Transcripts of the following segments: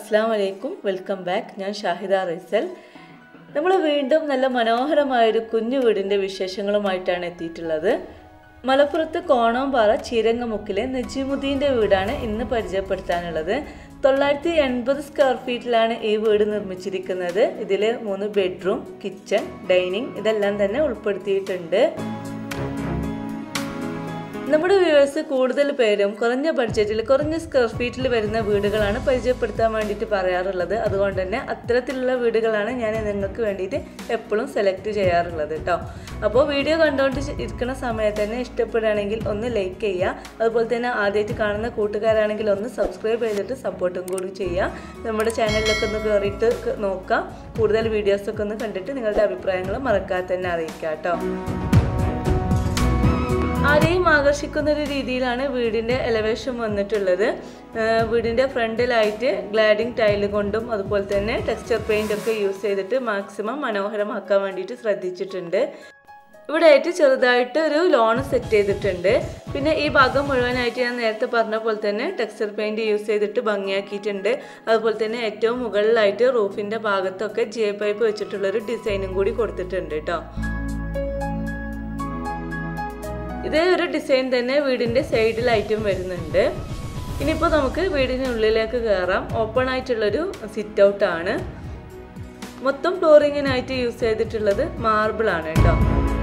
അസ്സാം വലൈക്കും welcome back ഞാൻ ഷാഹിദ റൈസൽ നമ്മൾ വീണ്ടും നല്ല മനോഹരമായൊരു കുഞ്ഞു വീടിൻ്റെ വിശേഷങ്ങളുമായിട്ടാണ് എത്തിയിട്ടുള്ളത് മലപ്പുറത്ത് കോണോമ്പാറ ചീരങ്ങമുക്കിലെ നജീമുദ്ദീൻ്റെ വീടാണ് ഇന്ന് പരിചയപ്പെടുത്താനുള്ളത് തൊള്ളായിരത്തി എൺപത് സ്ക്വയർ ഫീറ്റിലാണ് ഈ വീട് നിർമ്മിച്ചിരിക്കുന്നത് ഇതിൽ മൂന്ന് ബെഡ്റൂം കിച്ചൺ ഡൈനിങ് ഇതെല്ലാം തന്നെ ഉൾപ്പെടുത്തിയിട്ടുണ്ട് നമ്മുടെ വ്യൂവേഴ്സ് കൂടുതൽ പേരും കുറഞ്ഞ ബഡ്ജറ്റിൽ കുറഞ്ഞ സ്ക്വയർ ഫീറ്റിൽ വരുന്ന വീടുകളാണ് പരിചയപ്പെടുത്താൻ വേണ്ടിയിട്ട് പറയാറുള്ളത് അതുകൊണ്ട് തന്നെ അത്തരത്തിലുള്ള വീടുകളാണ് ഞാൻ നിങ്ങൾക്ക് വേണ്ടിയിട്ട് എപ്പോഴും സെലക്ട് ചെയ്യാറുള്ളത് കേട്ടോ അപ്പോൾ വീഡിയോ കണ്ടുകൊണ്ട് ഇരിക്കുന്ന സമയത്ത് തന്നെ ഇഷ്ടപ്പെടുകയാണെങ്കിൽ ഒന്ന് ലൈക്ക് ചെയ്യുക അതുപോലെ തന്നെ ആദ്യമായിട്ട് കാണുന്ന കൂട്ടുകാരാണെങ്കിൽ ഒന്ന് സബ്സ്ക്രൈബ് ചെയ്തിട്ട് സപ്പോർട്ടും കൂടി ചെയ്യുക നമ്മുടെ ചാനലിലൊക്കെ ഒന്ന് കയറിയിട്ട് നോക്കാം കൂടുതൽ വീഡിയോസൊക്കെ ഒന്ന് കണ്ടിട്ട് നിങ്ങളുടെ അഭിപ്രായങ്ങൾ മറക്കാതെ തന്നെ അറിയിക്കാം കേട്ടോ ആരെയും ആകർഷിക്കുന്ന ഒരു രീതിയിലാണ് വീടിൻ്റെ എലവേഷൻ വന്നിട്ടുള്ളത് വീടിൻ്റെ ഫ്രണ്ടിലായിട്ട് ഗ്ലാഡിങ് ടൈല് കൊണ്ടും അതുപോലെ തന്നെ ടെക്സ്ചർ പെയിൻ്റ് ഒക്കെ യൂസ് ചെയ്തിട്ട് മാക്സിമം മനോഹരമാക്കാൻ വേണ്ടിയിട്ട് ശ്രദ്ധിച്ചിട്ടുണ്ട് ഇവിടെ ആയിട്ട് ചെറുതായിട്ട് ഒരു ലോൺ സെറ്റ് ചെയ്തിട്ടുണ്ട് പിന്നെ ഈ ഭാഗം മുഴുവനായിട്ട് ഞാൻ നേരത്തെ പറഞ്ഞ പോലെ തന്നെ ടെക്സ്ചർ പെയിൻറ് യൂസ് ചെയ്തിട്ട് ഭംഗിയാക്കിയിട്ടുണ്ട് അതുപോലെ തന്നെ ഏറ്റവും മുകളിലായിട്ട് റൂഫിൻ്റെ ഭാഗത്തൊക്കെ ജെ പൈപ്പ് വെച്ചിട്ടുള്ളൊരു ഡിസൈനും കൂടി കൊടുത്തിട്ടുണ്ട് കേട്ടോ ഇതേ ഒരു ഡിസൈൻ തന്നെ വീടിൻ്റെ സൈഡിലായിട്ടും വരുന്നുണ്ട് ഇനിയിപ്പോൾ നമുക്ക് വീടിനുള്ളിലേക്ക് കയറാം ഓപ്പൺ ആയിട്ടുള്ളൊരു സിറ്റ് ഔട്ട് ആണ് മൊത്തം ഫ്ലോറിങ്ങിനായിട്ട് യൂസ് ചെയ്തിട്ടുള്ളത് മാർബിൾ ആണ് കേട്ടോ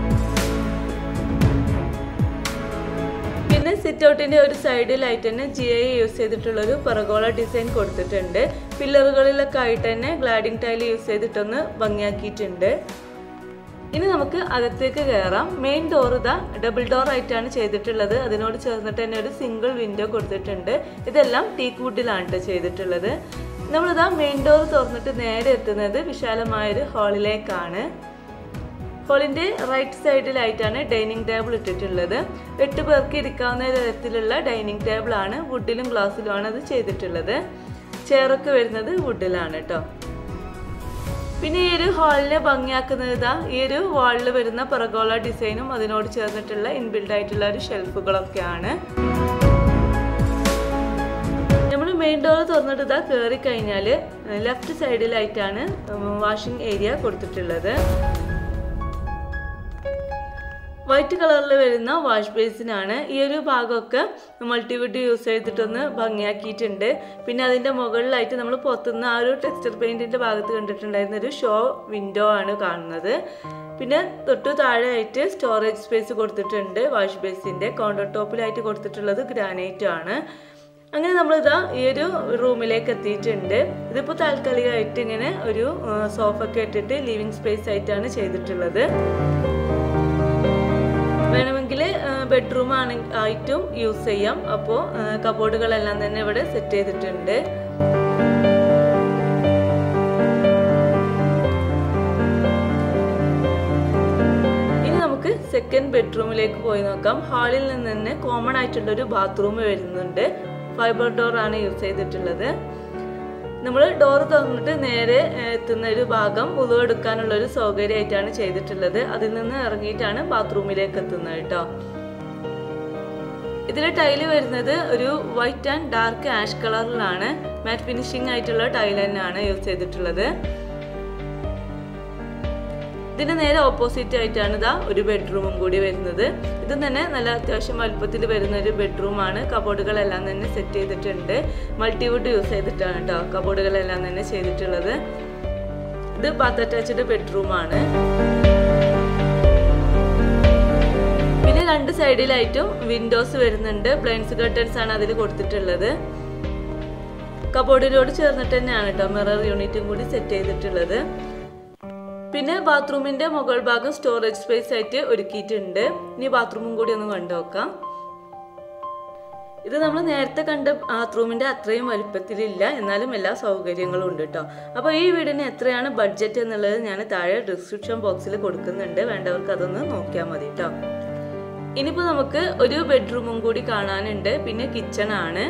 പിന്നെ സിറ്റ് ഔട്ടിൻ്റെ ഒരു സൈഡിലായിട്ട് തന്നെ ജി ഐ യൂസ് ചെയ്തിട്ടുള്ളൊരു പറഗോള ഡിസൈൻ കൊടുത്തിട്ടുണ്ട് പില്ലറുകളിലൊക്കെ ആയിട്ട് തന്നെ ഗ്ലാഡിംഗ് ടൈൽ യൂസ് ചെയ്തിട്ടൊന്ന് ഭംഗിയാക്കിയിട്ടുണ്ട് ഇനി നമുക്ക് അകത്തേക്ക് കയറാം മെയിൻ ഡോർ ഇതാ ഡബിൾ ഡോർ ആയിട്ടാണ് ചെയ്തിട്ടുള്ളത് അതിനോട് ചേർന്നിട്ട് തന്നെ ഒരു സിംഗിൾ വിൻഡോ കൊടുത്തിട്ടുണ്ട് ഇതെല്ലാം ടീക്ക് വുഡിലാണ് ചെയ്തിട്ടുള്ളത് നമ്മളിതാ മെയിൻ ഡോർ തുറന്നിട്ട് നേരെ എത്തുന്നത് വിശാലമായൊരു ഹാളിലേക്കാണ് ഹാളിൻ്റെ റൈറ്റ് സൈഡിലായിട്ടാണ് ഡൈനിങ് ടേബിൾ ഇട്ടിട്ടുള്ളത് എട്ട് പേർക്ക് ഇരിക്കാവുന്ന തരത്തിലുള്ള ഡൈനിങ് ടേബിൾ ആണ് വുഡിലും ഗ്ലാസ്സിലുമാണ് അത് ചെയ്തിട്ടുള്ളത് ചെയറൊക്കെ വരുന്നത് വുഡിലാണ് കേട്ടോ പിന്നെ ഈ ഒരു ഹാളിനെ ഭംഗിയാക്കുന്നത് ഇതാ ഈ ഒരു വാളിൽ വരുന്ന പറഗോള ഡിസൈനും അതിനോട് ചേർന്നിട്ടുള്ള ഇൻബിൽഡ് ആയിട്ടുള്ള ഒരു ഷെൽഫുകളൊക്കെയാണ് നമ്മൾ മെയിൻ ഡോർ തുറന്നിട്ട് ഇതാ കയറി കഴിഞ്ഞാൽ ലെഫ്റ്റ് സൈഡിലായിട്ടാണ് വാഷിംഗ് ഏരിയ കൊടുത്തിട്ടുള്ളത് വൈറ്റ് കളറിൽ വരുന്ന വാഷ് ബേസിനാണ് ഈ ഒരു ഭാഗമൊക്കെ മൾട്ടിവുഡ് യൂസ് ചെയ്തിട്ടൊന്ന് ഭംഗിയാക്കിയിട്ടുണ്ട് പിന്നെ അതിൻ്റെ മുകളിലായിട്ട് നമ്മൾ പുറത്തുനിന്ന് ആ ഒരു ടെക്സ്ചർ പെയിൻറ്റിൻ്റെ ഭാഗത്ത് കണ്ടിട്ടുണ്ടായിരുന്ന ഒരു ഷോ വിൻഡോ ആണ് കാണുന്നത് പിന്നെ തൊട്ടു താഴെയായിട്ട് സ്റ്റോറേജ് സ്പേസ് കൊടുത്തിട്ടുണ്ട് വാഷ് ബേസിൻ്റെ കൗണ്ടർ ടോപ്പിലായിട്ട് കൊടുത്തിട്ടുള്ളത് ഗ്രാനൈറ്റ് ആണ് അങ്ങനെ നമ്മളിതാ ഈ ഒരു റൂമിലേക്ക് എത്തിയിട്ടുണ്ട് ഇതിപ്പോൾ താൽക്കാലികമായിട്ട് ഇങ്ങനെ ഒരു സോഫ ഒക്കെ ഇട്ടിട്ട് ലിവിങ് സ്പേസ് ആയിട്ടാണ് ചെയ്തിട്ടുള്ളത് വേണമെങ്കിൽ ബെഡ്റൂം ആണ് ആയിട്ടും യൂസ് ചെയ്യാം അപ്പോൾ കബോർഡുകളെല്ലാം തന്നെ ഇവിടെ സെറ്റ് ചെയ്തിട്ടുണ്ട് ഇനി നമുക്ക് സെക്കൻഡ് ബെഡ്റൂമിലേക്ക് പോയി നോക്കാം ഹാളിൽ നിന്ന് തന്നെ കോമൺ ആയിട്ടുള്ള ഒരു ബാത്റൂം വരുന്നുണ്ട് ഫൈബർ ഡോർ ആണ് യൂസ് ചെയ്തിട്ടുള്ളത് നമ്മൾ ഡോർ തുറന്നിട്ട് നേരെ എത്തുന്ന ഒരു ഭാഗം ഉളവെടുക്കാനുള്ള ഒരു സൗകര്യമായിട്ടാണ് ചെയ്തിട്ടുള്ളത് അതിൽ നിന്ന് ഇറങ്ങിയിട്ടാണ് ബാത്റൂമിലേക്ക് എത്തുന്നത് കേട്ടോ ഇതിൽ ടൈല് വരുന്നത് ഒരു വൈറ്റ് ആൻഡ് ഡാർക്ക് ആഷ് കളറിലാണ് മാറ്റ് ഫിനിഷിംഗ് ആയിട്ടുള്ള ടൈൽ തന്നെയാണ് യൂസ് ചെയ്തിട്ടുള്ളത് ഇതിന് നേരെ ഓപ്പോസിറ്റ് ആയിട്ടാണ് ഇതാ ഒരു ബെഡ്റൂമും കൂടി വരുന്നത് ഇതും തന്നെ നല്ല അത്യാവശ്യം വലുപ്പത്തിൽ വരുന്ന ഒരു ബെഡ്റൂമാണ് കബോർഡുകളെല്ലാം തന്നെ സെറ്റ് ചെയ്തിട്ടുണ്ട് മൾട്ടിവുഡ് യൂസ് ചെയ്തിട്ടാണ് കേട്ടോ കബോർഡുകളെല്ലാം തന്നെ ചെയ്തിട്ടുള്ളത് ഇത് ബാത്ത് അറ്റാച്ച്ഡ് ബെഡ്റൂമാണ് പിന്നെ രണ്ട് സൈഡിലായിട്ടും വിൻഡോസ് വരുന്നുണ്ട് ബ്ലൈൻഡ്സ് കർട്ടൻസ് ആണ് അതിൽ കൊടുത്തിട്ടുള്ളത് കബോർഡിനോട് ചേർന്നിട്ട് തന്നെയാണ് കേട്ടോ മിറർ യൂണിറ്റും കൂടി സെറ്റ് ചെയ്തിട്ടുള്ളത് പിന്നെ ബാത്റൂമിന്റെ മുകൾ ഭാഗം സ്റ്റോറേജ് സ്പേസ് ആയിട്ട് ഒരുക്കിയിട്ടുണ്ട് ഇനി ബാത്റൂമും കൂടി ഒന്ന് കണ്ടു നോക്കാം ഇത് നമ്മൾ നേരത്തെ കണ്ട ബാത്റൂമിന്റെ അത്രയും വലുപ്പത്തിലില്ല എന്നാലും എല്ലാ സൗകര്യങ്ങളും ഉണ്ട് കേട്ടോ അപ്പോൾ ഈ വീടിന് എത്രയാണ് ബഡ്ജറ്റ് എന്നുള്ളത് ഞാൻ താഴെ ഡിസ്ക്രിപ്ഷൻ ബോക്സിൽ കൊടുക്കുന്നുണ്ട് വേണ്ടവർക്ക് അതൊന്ന് നോക്കിയാൽ മതി കേട്ടോ ഇനിയിപ്പോൾ നമുക്ക് ഒരു ബെഡ്റൂമും കൂടി കാണാനുണ്ട് പിന്നെ കിച്ചൺ ആണ്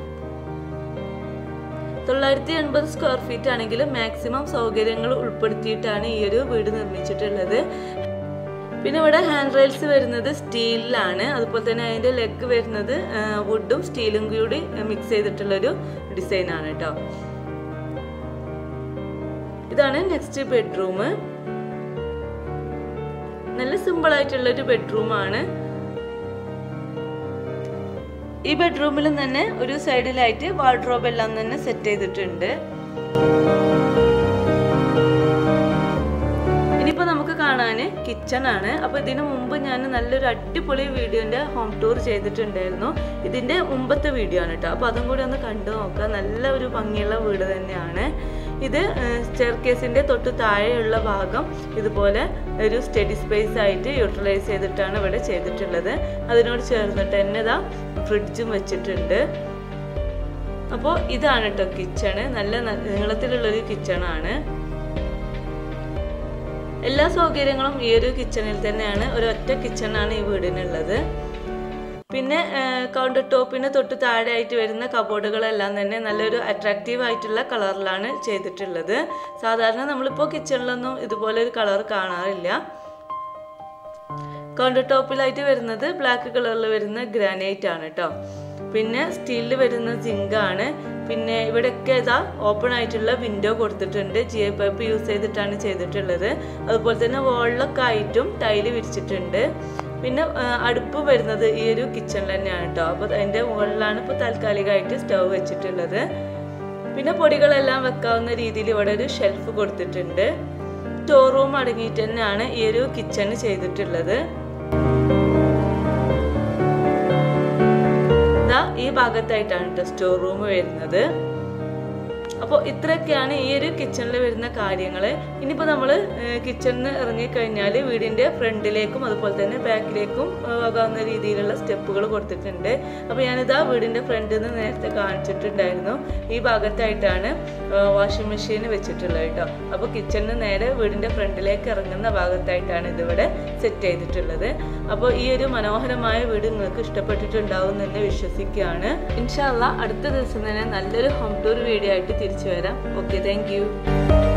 തൊള്ളായിരത്തി എൺപത് സ്ക്വയർ ഫീറ്റ് ആണെങ്കിലും മാക്സിമം സൗകര്യങ്ങൾ ഉൾപ്പെടുത്തിയിട്ടാണ് ഈ ഒരു വീട് നിർമ്മിച്ചിട്ടുള്ളത് പിന്നെ ഇവിടെ ഹാൻഡ് റെയിൽസ് വരുന്നത് സ്റ്റീലിലാണ് അതുപോലെ തന്നെ അതിൻ്റെ ലെഗ് വരുന്നത് വുഡും സ്റ്റീലും കൂടി മിക്സ് ചെയ്തിട്ടുള്ളൊരു ഡിസൈനാണ് കേട്ടോ ഇതാണ് നെക്സ്റ്റ് ബെഡ്റൂം നല്ല സിമ്പിൾ ആയിട്ടുള്ള ഒരു ബെഡ്റൂമാണ് ഈ ബെഡ്റൂമിൽ തന്നെ ഒരു സൈഡിലായിട്ട് വാർഡ്രോബ് എല്ലാം തന്നെ സെറ്റ് ചെയ്തിട്ടുണ്ട് ഇനിയിപ്പോൾ നമുക്ക് കാണാൻ കിച്ചൺ ആണ് അപ്പോൾ ഇതിനു മുമ്പ് ഞാൻ നല്ലൊരു അടിപൊളി വീഡിയോൻ്റെ ഹോം ടൂർ ചെയ്തിട്ടുണ്ടായിരുന്നു ഇതിൻ്റെ മുമ്പത്തെ വീഡിയോ ആണ് കേട്ടോ അപ്പോൾ അതും കൂടി ഒന്ന് കണ്ടു നോക്കുക നല്ല ഒരു ഭംഗിയുള്ള വീട് തന്നെയാണ് ഇത് സ്റ്റെയർക്കേസിൻ്റെ തൊട്ട് താഴെയുള്ള ഭാഗം ഇതുപോലെ ഒരു സ്റ്റഡി സ്പേസ് ആയിട്ട് യൂട്ടിലൈസ് ചെയ്തിട്ടാണ് ഇവിടെ ചെയ്തിട്ടുള്ളത് അതിനോട് ചേർന്നിട്ട് തന്നെ ഇതാ ഫ്രിഡ്ജും വെച്ചിട്ടുണ്ട് അപ്പോൾ ഇതാണ് കേട്ടോ കിച്ചണ് നല്ല നീളത്തിലുള്ളൊരു കിച്ചണാണ് എല്ലാ സൗകര്യങ്ങളും ഈ ഒരു കിച്ചണിൽ തന്നെയാണ് ഒരു ഒറ്റ കിച്ചണാണ് ഈ വീടിനുള്ളത് പിന്നെ കൗണ്ടർ ടോപ്പിന് തൊട്ട് താഴെ ആയിട്ട് വരുന്ന കബോർഡുകളെല്ലാം തന്നെ നല്ലൊരു അട്രാക്റ്റീവ് ആയിട്ടുള്ള കളറിലാണ് ചെയ്തിട്ടുള്ളത് സാധാരണ നമ്മളിപ്പോൾ കിച്ചണിലൊന്നും ഇതുപോലെ ഒരു കളർ കാണാറില്ല കൗണ്ടർ ടോപ്പിലായിട്ട് വരുന്നത് ബ്ലാക്ക് കളറിൽ വരുന്ന ഗ്രാനൈറ്റ് ആണ് കേട്ടോ പിന്നെ സ്റ്റീലിൽ വരുന്ന സിങ്കാണ് പിന്നെ ഇവിടെയൊക്കെ ഇതാ ഓപ്പൺ ആയിട്ടുള്ള വിൻഡോ കൊടുത്തിട്ടുണ്ട് ജി ഐ പൈപ്പ് യൂസ് ചെയ്തിട്ടാണ് ചെയ്തിട്ടുള്ളത് അതുപോലെ തന്നെ വോളിലൊക്കെ ആയിട്ടും ടൈല് വിരിച്ചിട്ടുണ്ട് പിന്നെ അടുപ്പ് വരുന്നത് ഈ ഒരു കിച്ചണിൽ തന്നെയാണ് കേട്ടോ അപ്പോൾ അതിൻ്റെ മുകളിലാണ് ഇപ്പോൾ താൽക്കാലികമായിട്ട് സ്റ്റൗ വെച്ചിട്ടുള്ളത് പിന്നെ പൊടികളെല്ലാം വെക്കാവുന്ന രീതിയിൽ ഇവിടെ ഒരു ഷെൽഫ് കൊടുത്തിട്ടുണ്ട് സ്റ്റോർ റൂം അടങ്ങിയിട്ട് തന്നെയാണ് ഈ ഒരു കിച്ചണ് ചെയ്തിട്ടുള്ളത് ഈ ഭാഗത്തായിട്ടാണ് കേട്ടോ സ്റ്റോർ റൂം വരുന്നത് അപ്പോൾ ഇത്രയൊക്കെയാണ് ഈ ഒരു കിച്ചണിൽ വരുന്ന കാര്യങ്ങൾ ഇനിയിപ്പോൾ നമ്മൾ കിച്ചണിൽ നിന്ന് ഇറങ്ങിക്കഴിഞ്ഞാൽ വീടിൻ്റെ ഫ്രണ്ടിലേക്കും അതുപോലെ തന്നെ ബാക്കിലേക്കും ആകാവുന്ന രീതിയിലുള്ള സ്റ്റെപ്പുകൾ കൊടുത്തിട്ടുണ്ട് അപ്പോൾ ഞാനിതാ വീടിൻ്റെ ഫ്രണ്ടിൽ നിന്ന് നേരത്തെ കാണിച്ചിട്ടുണ്ടായിരുന്നു ഈ ഭാഗത്തായിട്ടാണ് വാഷിംഗ് മെഷീൻ വെച്ചിട്ടുള്ളത് കേട്ടോ അപ്പോൾ കിച്ചണിന് നേരെ വീടിൻ്റെ ഫ്രണ്ടിലേക്ക് ഇറങ്ങുന്ന ഭാഗത്തായിട്ടാണ് ഇതിവിടെ സെറ്റ് ചെയ്തിട്ടുള്ളത് അപ്പോൾ ഈ ഒരു മനോഹരമായ വീട് നിങ്ങൾക്ക് ഇഷ്ടപ്പെട്ടിട്ടുണ്ടാവും എന്ന് തന്നെ വിശ്വസിക്കുകയാണ് ഇൻഷാല്ല അടുത്ത ദിവസം തന്നെ നല്ലൊരു ഹോം ടൂർ വീഡിയോ ആയിട്ട് തിരിച്ചു വരാം ഓക്കെ താങ്ക്